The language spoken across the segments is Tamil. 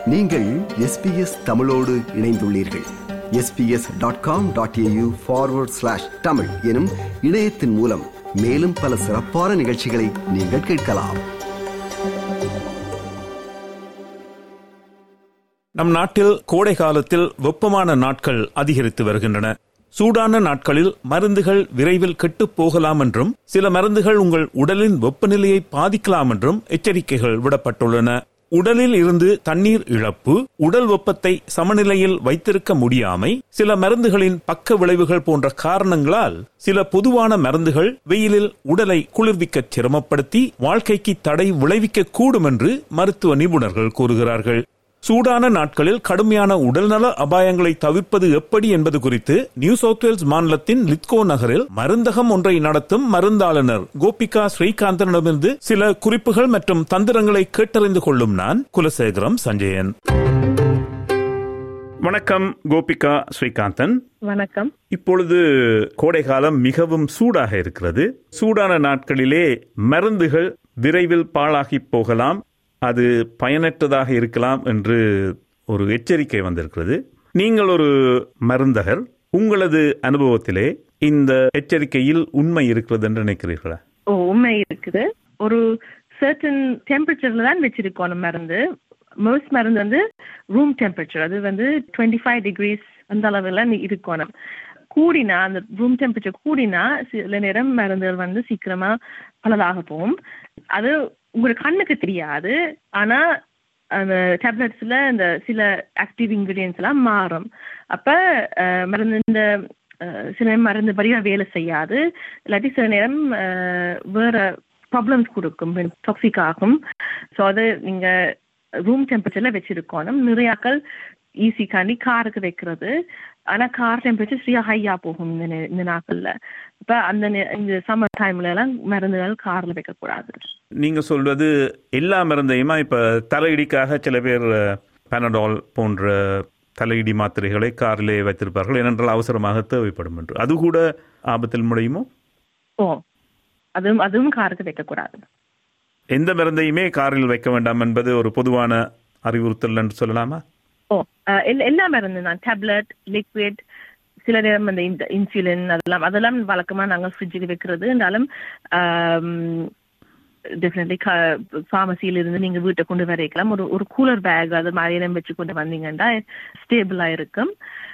நீங்கள் எஸ்பிஎஸ் தமிழோடு இணைந்துள்ளீர்கள் SBS dot com dot AU forward slash Tamil எனும் இணையத்தின் மூலம் மேலும் பல சிறப்பான நிகழ்ச்சிகளை நீங்கள் கேட்கலாம் நம் நாட்டில் கோடை காலத்தில் வெப்பமான நாட்கள் அதிகரித்து வருகின்றன சூடான நாட்களில் மருந்துகள் விரைவில் கெட்டுப் போகலாம் என்றும் சில மருந்துகள் உங்கள் உடலின் வெப்பநிலையை பாதிக்கலாம் என்றும் எச்சரிக்கைகள் விடப்பட்டுள்ளன உடலில் இருந்து தண்ணீர் இழப்பு உடல் வெப்பத்தை சமநிலையில் வைத்திருக்க முடியாமை சில மருந்துகளின் பக்க விளைவுகள் போன்ற காரணங்களால் சில பொதுவான மருந்துகள் வெயிலில் உடலை குளிர்விக்க சிரமப்படுத்தி வாழ்க்கைக்கு தடை விளைவிக்க கூடும் என்று மருத்துவ நிபுணர்கள் கூறுகிறார்கள் சூடான நாட்களில் கடுமையான உடல்நல அபாயங்களை தவிர்ப்பது எப்படி என்பது குறித்து நியூ சவுத் வேல்ஸ் மாநிலத்தின் லித்கோ நகரில் மருந்தகம் ஒன்றை நடத்தும் மருந்தாளுநர் கோபிகா ஸ்ரீகாந்தனிடமிருந்து சில குறிப்புகள் மற்றும் தந்திரங்களை கேட்டறிந்து கொள்ளும் நான் குலசேகரம் சஞ்சயன் வணக்கம் கோபிகா ஸ்ரீகாந்தன் வணக்கம் இப்பொழுது கோடை காலம் மிகவும் சூடாக இருக்கிறது சூடான நாட்களிலே மருந்துகள் விரைவில் பாழாகி போகலாம் அது பயனற்றதாக இருக்கலாம் என்று ஒரு எச்சரிக்கை வந்திருக்கிறது நீங்கள் ஒரு மருந்தகர் உங்களது அனுபவத்திலே இந்த எச்சரிக்கையில் உண்மை இருக்கிறது என்று நினைக்கிறீர்களா ஓ உண்மை இருக்குது ஒரு சர்டன் டெம்பரேச்சர்ல தான் வச்சிருக்கோம் அந்த மருந்து மோஸ்ட் மருந்து வந்து ரூம் டெம்பரேச்சர் அது வந்து டுவெண்ட்டி ஃபைவ் டிகிரிஸ் அந்த அளவுல நீ இருக்கணும் கூடினா அந்த ரூம் டெம்பரேச்சர் கூடினா சில நேரம் மருந்துகள் வந்து சீக்கிரமா பலதாக போகும் அது உங்களுக்கு கண்ணுக்கு தெரியாது ஆனா அந்த டேப்லெட்ஸ்ல இந்த சில ஆக்டிவ் இன்கிரீடியன்ஸ் எல்லாம் மாறும் அப்ப அஹ், மருந்து இந்த அஹ், சில நேரம் மருந்து வரியா வேலை செய்யாது இல்லாட்டி சில நேரம் அஹ், வேற ப்ராப்ளம்ஸ் கொடுக்கும் டாக்ஸிக் ஆகும் ஸோ அது நீங்க ரூம் டெம்பரேச்சர்ல வச்சிருக்கணும் நிறையாக்கள் ஈஸிக்காண்டி காருக்கு வைக்கிறது ஆனா கார் டெம்பரேச்சர் சரியா ஹையா போகும் இந்த நே- இந்த நாட்கள்ல இப்ப அந்த நே- இந்த சம்மர் டைம்ல எல்லாம் மருந்துகள் கார்ல வைக்க கூடாது நீங்க சொல்வது எல்லா மருந்தையுமா இப்ப தலையிடிக்காக சில பேர் பனடால் போன்ற தலையிடி மாத்திரைகளை காரிலே வைத்திருப்பார்கள் ஏனென்றால் அவசரமாக தேவைப்படும் என்று அது கூட ஆபத்தில் முடியுமோ ஓ அதுவும் அதுவும் காருக்கு வைக்க கூடாது எந்த மருந்தையுமே காரில் வைக்க வேண்டாம் என்பது ஒரு பொதுவான அறிவுறுத்தல் என்று சொல்லலாமா ஓ அஹ், எல்லா- எல்லா மருந்து தான் டேப்லெட் லிக்விட் சில நேரம் அந்த இந்த இன்சுலின் அதெல்லாம் அதெல்லாம் வழக்கமா நாங்கள் ஃப்ரிட்ஜுக்கு வைக்கிறது இருந்தாலும் டெஃபினெட்லி ஃபார்மசியில இருந்து நீங்க வீட்டை கொண்டு வர வைக்கலாம் ஒரு ஒரு கூலர் பேக் அது மாதிரி எல்லாம் வச்சு கொண்டு வந்தீங்கன்னா ஸ்டேபிளா இருக்கும்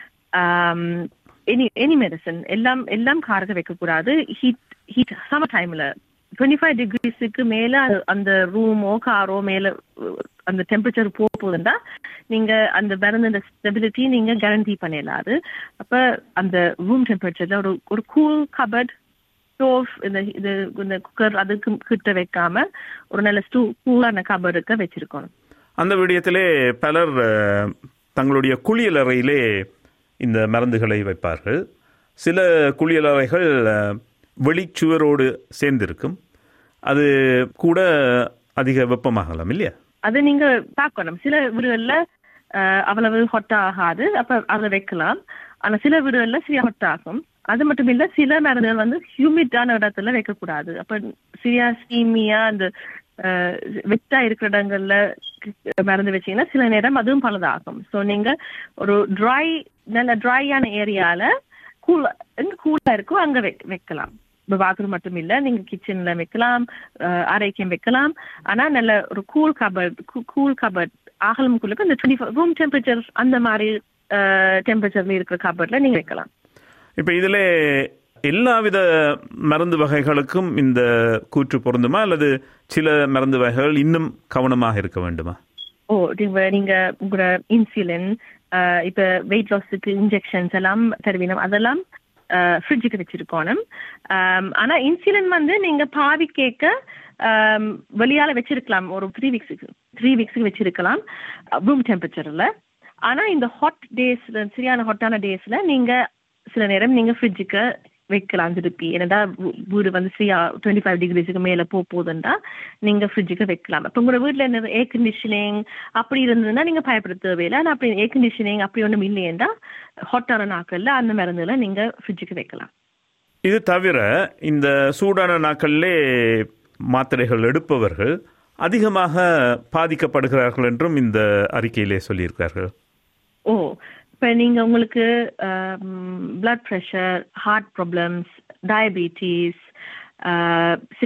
எனி எனி மெடிசன் எல்லாம் எல்லாம் காரக வைக்கக்கூடாது ஹீட் ஹீட் சம்மர் டைம்ல டுவெண்ட்டி ஃபைவ் டிகிரிஸுக்கு மேல அது- அந்த ரூமோ காரோ மேல அஹ், அந்த டெம்பரேச்சர் போக போகுதுன்னா நீங்க அந்த மருந்து அந்த ஸ்டெபிலிட்டி நீங்க கேரண்டி பண்ணிடலாது அப்ப அந்த ரூம் டெம்பரேச்சர்ல ஒரு ஒரு கூல் கபர்ட் ஸ்டோவ் இந்த இது இந்த குக்கர் அதுக்கு கிட்ட வைக்காம ஒரு நல்ல ஸ்டூ கூலான கபருக்கு வச்சிருக்கணும் அந்த விடயத்திலே பலர் அஹ், தங்களுடைய குளியலறையிலே இந்த மருந்துகளை வைப்பார்கள் சில குளியலறைகள் அஹ், வெளிச்சுவரோடு சேர்ந்திருக்கும் அது கூட அதிக வெப்பமாகலாம் இல்லையா அது நீங்க பார்க்கணும் சில வீடுகள்ல அஹ், அவ்வளவு ஹொட் ஆகாது அப்ப அதை வைக்கலாம் ஆனா சில வீடுகள்ல சரியா ஹொட் ஆகும் அது மட்டும் இல்ல சில மருந்துகள் வந்து ஹியூமிட்டான இடத்துல வைக்கக்கூடாது அப்ப சரியா ஸ்டீமியா அந்த அஹ், வெட்டா இருக்கிற இடங்கள்ல மருந்து வச்சீங்கன்னா சில நேரம் அதுவும் பலதாகும் ஸோ நீங்க ஒரு ட்ரை நல்ல ட்ரையான ஏரியால கூல் எங்க கூலா இருக்கோ அங்க வைக்க- வைக்கலாம் இப்போ பாத்ரூம் மட்டும் இல்ல நீங்க கிச்சன்ல வைக்கலாம் அஹ், அறைக்கும் வைக்கலாம் ஆனா நல்ல ஒரு கூல் கபர்ட் கூல் கபர்ட் ஆகலமுக்குள்ளுக்கு இந்த டுவெண்ட்டி ரூம் டெம்பரேச்சர் அந்த மாதிரி டெம்பரேச்சர்ல இருக்கிற கபர்ட்ல நீங்க வைக்கலாம் இப்ப இதுல எல்லாவித மருந்து வகைகளுக்கும் இந்த கூற்று பொருந்துமா அல்லது சில மருந்து வகைகள் இன்னும் கவனமாக இருக்க வேண்டுமா ஓ நீங்க நீங்க உங்களோட இன்சுலின் இப்ப வெயிட் லாஸுக்கு இன்ஜெக்ஷன்ஸ் எல்லாம் தருவினம் அதெல்லாம் ஃப்ரிட்ஜுக்கு வச்சிருக்கணும் ஆம், ஆனா இன்சுலின் வந்து நீங்க பாவி கேட்க வெளியால வச்சிருக்கலாம் ஒரு த்ரீ வீக்ஸுக்கு த்ரீ வீக்ஸுக்கு வச்சிருக்கலாம் ரூம் டெம்பரேச்சர்ல ஆனா இந்த ஹாட் டேஸ்ல சரியான ஹாட்டான டேஸ்ல நீங்க சில நேரம் நீங்க ஃப்ரிட்ஜுக்கு வைக்கலாம் திருப்பி என்னடா வீ- வீடு வந்து சரியா டுவெண்ட்டி ஃபைவ் டிகிரிஸுக்கு மேல போக போகுதுன்னா நீங்க ஃப்ரிட்ஜுக்கு வைக்கலாம் இப்போ உங்களோட வீட்ல என்ன ஏர் கண்டிஷனிங் அப்படி இருந்ததுன்னா நீங்க பயப்பட தேவையில்லை ஆனா அப்படி ஏர் கண்டிஷனிங் அப்படி ஒன்றும் இல்லையேண்டா ஹாட்டான நாட்கள்ல அந்த மருந்துல நீங்க ஃப்ரிட்ஜுக்கு வைக்கலாம் இது தவிர இந்த சூடான நாட்களிலே மாத்திரைகள் எடுப்பவர்கள் அதிகமாக பாதிக்கப்படுகிறார்கள் என்றும் இந்த அறிக்கையிலே சொல்லியிருக்கிறார்கள் ஓ இப்போ நீங்க உங்களுக்கு blood pressure heart problems diabetes சில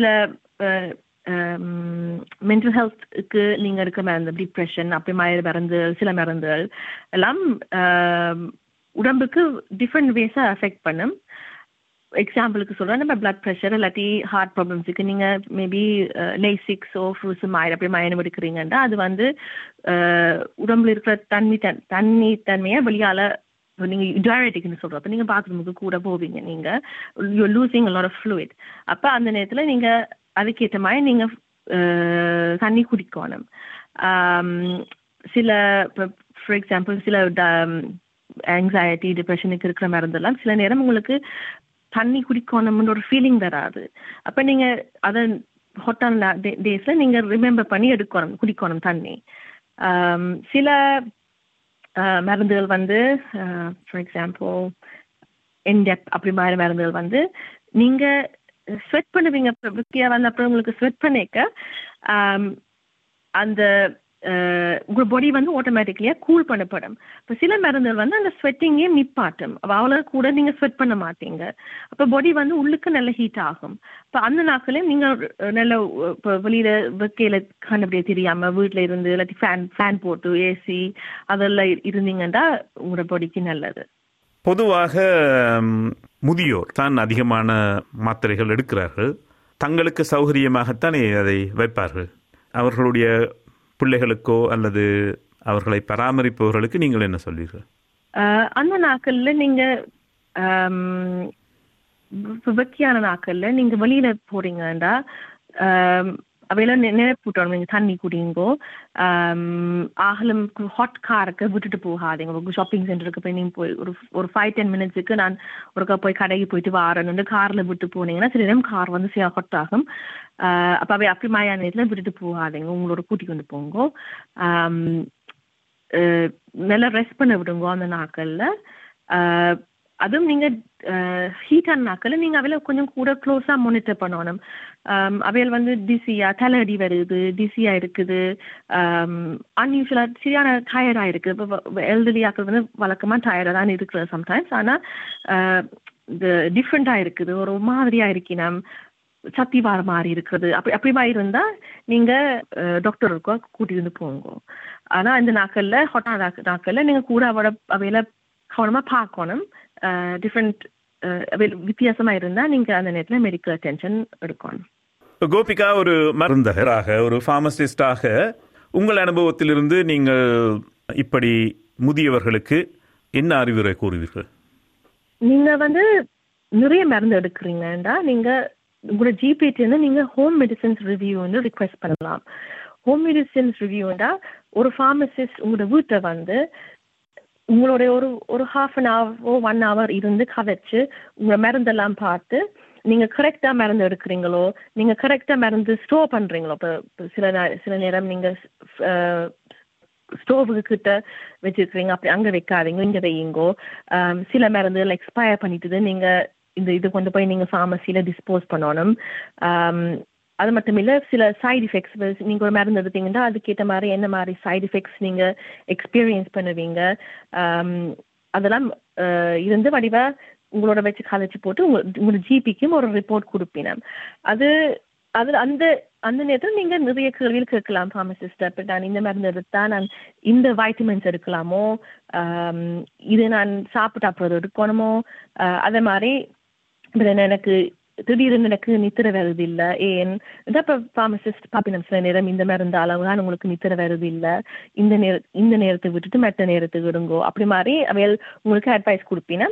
மென்டல் ஹெல்த்துக்கு நீங்க இருக்க மருந்து டிப்ரெஷன் அப்படி மாதிரி மருந்து சில மருந்துகள் எல்லாம் ஆஹ், உடம்புக்கு டிஃப்ரெண்ட் வேஸா அஃபெக்ட் பண்ணும் எக்ஸாம்பிளுக்கு சொல்றேன் நம்ம பிளட் ப்ரெஷர் இல்லாட்டி ஹார்ட் ப்ராப்ளம்ஸுக்கு நீங்க மேபி லேசிக்ஸ் ஓ ஃப்ரூசமாயிட் அப்படி மயனம் எடுக்கிறீங்கன்னா அது வந்து அஹ், உடம்புல இருக்கிற தண்ணி தன் தண்ணி தன்மையை வெளியால இப்ப நீங்க டயபெட்டிக்னு சொல்றோம் அப்ப நீங்க பாத்ரூமுக்கு கூட போவீங்க நீங்க you losing lot of fluid அப்ப அந்த நேரத்துல நீங்க அதுக்கேற்ற மாதிரி நீங்க அஹ், தண்ணி குடிக்கணும் ஆம், சில ஃபார் எக்ஸாம்பிள் சில ஆங்ஸைட்டி டிப்ரெஷனுக்கு இருக்கிற மருந்தெல்லாம் சில நேரம் உங்களுக்கு தண்ணி குடிக்கணும்னு ஒரு ஃபீலிங் வராது அப்ப நீங்க அதை ஹொட்டான டேஸ்ல நீங்க ரிமெம்பர் பண்ணி எடுக்கணும் குடிக்கணும் தண்ணி ஆம், சில ஆஹ், மருந்துகள் வந்து ஃபார் எக்ஸாம்பிள் என்டெப் அப்படி மாதிரி மருந்துகள் வந்து நீங்க ஸ்வெட் பண்ணுவீங்க விக்கியா வந்த அப்புறம் உங்களுக்கு ஸ்வெட் பண்ணிக்க ஆம், அந்த அஹ், உங்க பாடி வந்து ஆட்டோமேட்டிக்கலியா கூல் பண்ணப்படும் இப்போ சில மருந்துகள் வந்து அந்த ஸ்வெட்டிங்கே நிப்பாட்டும் அப்ப அவ்வளோ கூட நீங்க ஸ்வெட் பண்ண மாட்டீங்க அப்போ பாடி வந்து உள்ளுக்கு நல்ல ஹீட் ஆகும் இப்போ அந்த நாட்களே நீங்க அஹ், நல்ல இப்போ வெளியில வெக்கையில கண்டபடியே தெரியாம வீட்ல இருந்து இல்லாட்டி ஃபேன் ஃபேன் போட்டு ஏசி அதெல்லாம் இருந்தீங்கன்னா உங்களோட பாடிக்கு நல்லது பொதுவாக ம், முதியோர் தான் அதிகமான மாத்திரைகள் எடுக்கிறார்கள் தங்களுக்கு சௌகரியமாகத்தானே அதை வைப்பார்கள் அவர்களுடைய பிள்ளைகளுக்கோ அல்லது அவர்களை பராமரிப்பவர்களுக்கு நீங்கள் என்ன சொல்வீர்கள் ஆஹ் அந்த நாட்கள்ல நீங்க ஆம், இப்ப வெக்கையான நாட்கள்ல நீங்க வெளியில போறீங்கன்னா ஆம், அவையெல்லாம் நெ- நினைப்பூட்டணும் நீங்க தண்ணி குடிங்கோ ஆம், ஆகலம் ஹாட் காருக்கு விட்டுட்டு போகாதீங்க ஷாப்பிங் சென்டருக்கு போய் நீங்க போய் ஒரு ஒரு ஃபைவ் டென் மினிட்ஸுக்கு நான் ஒருக்கா போய் கடைக்கு போயிட்டு வாரேன்னு கார்ல விட்டு போனீங்கன்னா சில நேரம் கார் வந்து சரியா ஹாட் ஆகும் ஆஹ் அப்ப அவை அப்படி மாயான நேரத்துல விட்டுட்டு போகாதீங்க உங்களோட கூட்டி கொண்டு போங்க ஆம், அஹ் நல்லா ரெஸ்ட் பண்ண விடுங்க அந்த நாட்கள்ல அஹ் அதுவும் நீங்க ஹீட்டான நாட்கள்ல நீங்க அவையில கொஞ்சம் கூட க்ளோஸா மானிட்டர் பண்ணணும் ஆம், அவையில் வந்து டிசியா தலையடி வருது டிசியா இருக்குது அன்யூஷுவலா சரியான டயர்டா இருக்கு இப்போ எல்டர்லி ஆக்கள் வந்து வழக்கமா டயர்டா தான் இருக்கிறது சம்டைம்ஸ் ஆனா அஹ், இந்த டிஃப்ரெண்டா இருக்குது ஒரு மாதிரியா இருக்கினம் சத்தி வார மாதிரி இருக்குது அப்படி அப்படி மாதிரி இருந்தா நீங்க டாக்டர் இருக்கோ கூட்டிட்டு வந்து போங்க ஆனா இந்த நாட்கள்ல ஹொட்டா நாட்கள்ல நீங்க கூட அவட அவையில கவனமா பார்க்கணும் டிஃப்ரெண்ட் வித்தியாசமா இருந்தா நீங்க அந்த நேரத்துல மெடிக்கல் அட்டென்ஷன் எடுக்கணும் இப்ப கோபிகா ஒரு மருந்தகராக ஒரு ஃபார்மசிஸ்டாக உங்கள் அனுபவத்திலிருந்து நீங்கள் இப்படி முதியவர்களுக்கு என்ன அறிவுரை கூறுவீர்கள் நீங்க வந்து நிறைய மருந்து எடுக்கிறீங்கன்னா நீங்க உங்களோட ஜிபிடி வந்து நீங்க ஹோம் மெடிசன்ஸ் ரிவ்யூ வந்து ரிக்வெஸ்ட் பண்ணலாம் ஹோம் மெடிசன்ஸ் ரிவ்யூண்டா ஒரு ஃபார்மசிஸ்ட் உங்களோட வீட்டை வந்து உங்களுடைய ஒரு ஒரு half an hour one hour இருந்து கதைச்சு உங்க மருந்தெல்லாம் பார்த்து நீங்க கரெக்டா மருந்து எடுக்கிறீங்களோ நீங்க கரெக்டா மருந்து ஸ்டோர் பண்றீங்களோ இப்போ இப்போ சில நே- சில நேரம் நீங்க ஸ்டோவுக்கு கிட்ட வச்சிருக்கிறீங்க அப்படி அங்க வைக்காதீங்க இங்க வையுங்கோ ஆம், சில மருந்துகள் எக்ஸ்பயர் பண்ணிட்டுது நீங்க இந்த இது கொண்டு போய் நீங்க ஃபார்மசியில டிஸ்போஸ் பண்ணணும் ஆம், அது மட்டும் இல்ல சில சைடு எஃபெக்ட்ஸ் நீங்க ஒரு மருந்து எடுத்தீங்கன்னா அதுக்கேற்ற மாதிரி என்ன மாதிரி சைடு எஃபெக்ட்ஸ் நீங்க எக்ஸ்பீரியன்ஸ் பண்ணுவீங்க ஆம், அதெல்லாம் அஹ், இருந்து வடிவா உங்களோட வச்சு கதைச்சு போட்டு உங்க உங்களோட ஜிபிக்கும் ஒரு ரிப்போர்ட் கொடுப்பினோம் அது அது அந்த அந்த நேரத்தில் நீங்க நிறைய கேள்விகள் கேட்கலாம் ஃபார்மசிஸ்ட் அப்ப நான் இந்த மருந்து எடுத்தா நான் இந்த வைட்டமின்ஸ் எடுக்கலாமோ ஆம், இது நான் சாப்பிட்டு அப்புறம் எடுக்கணுமோ ஆஹ் அதே மாதிரி இப்ப என்ன எனக்கு திடீர்னு எனக்கு நித்திர வருது இல்ல ஏன் இப்போ ஃபார்மசிஸ்ட் பாப்பினம் சில நேரம் இந்த மருந்து அளவு தான் உங்களுக்கு நித்திர வருது இல்ல இந்த நேர இந்த நேரத்தை விட்டுட்டு மற்ற நேரத்துக்கு விடுங்கோ அப்படி மாதிரி அவையல் உங்களுக்கு அட்வைஸ் கொடுப்பினா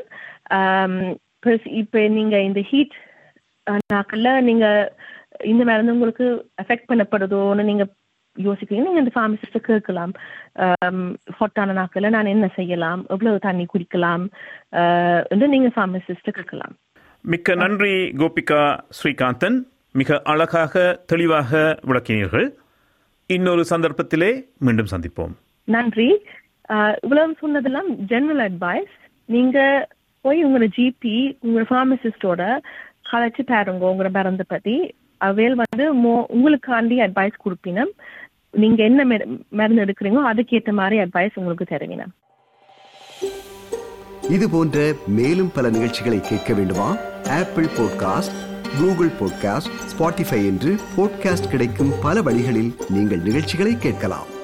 இப்போ நீங்க இந்த ஹீட் நாக்கள்ல நீங்க இந்த மருந்து உங்களுக்கு அஃபெக்ட் பண்ணப்படுதோன்னு நீங்க யோசிக்கிறீங்க நீங்க இந்த ஃபார்மசிஸ்ட கேட்கலாம் ஹாட்டான நாட்கள்ல நான் என்ன செய்யலாம் எவ்வளவு தண்ணி குடிக்கலாம் ஆஹ் என்று நீங்க ஃபார்மசிஸ்ட கேட்கலாம் மிக்க நன்றி கோபிகா ஸ்ரீகாந்தன் மிக அழகாக தெளிவாக விளக்கினீர்கள் இன்னொரு சந்தர்ப்பத்திலே மீண்டும் சந்திப்போம் நன்றி ஆஹ் இவ்வளவு சொன்னதெல்லாம் ஜெனரல் அட்வைஸ் நீங்க போய் உங்களோட ஜிபி உங்களோட ஃபார்மசிஸ்டோட கலைச்சு பாருங்க உங்களோட மருந்து பத்தி அவையில் வந்து மோ உங்களுக்காண்டி அட்வைஸ் கொடுப்பினம் நீங்க என்ன மெ- மருந்து எடுக்கிறீங்களோ அதுக்கேற்ற மாதிரி அட்வைஸ் உங்களுக்கு தருவினம் இது போன்ற மேலும் பல நிகழ்ச்சிகளை கேட்க வேண்டுமா Apple podcast Google podcast Spotify என்று பாட்காஸ்ட் கிடைக்கும் பல வழிகளில் நீங்கள் நிகழ்ச்சிகளை கேட்கலாம்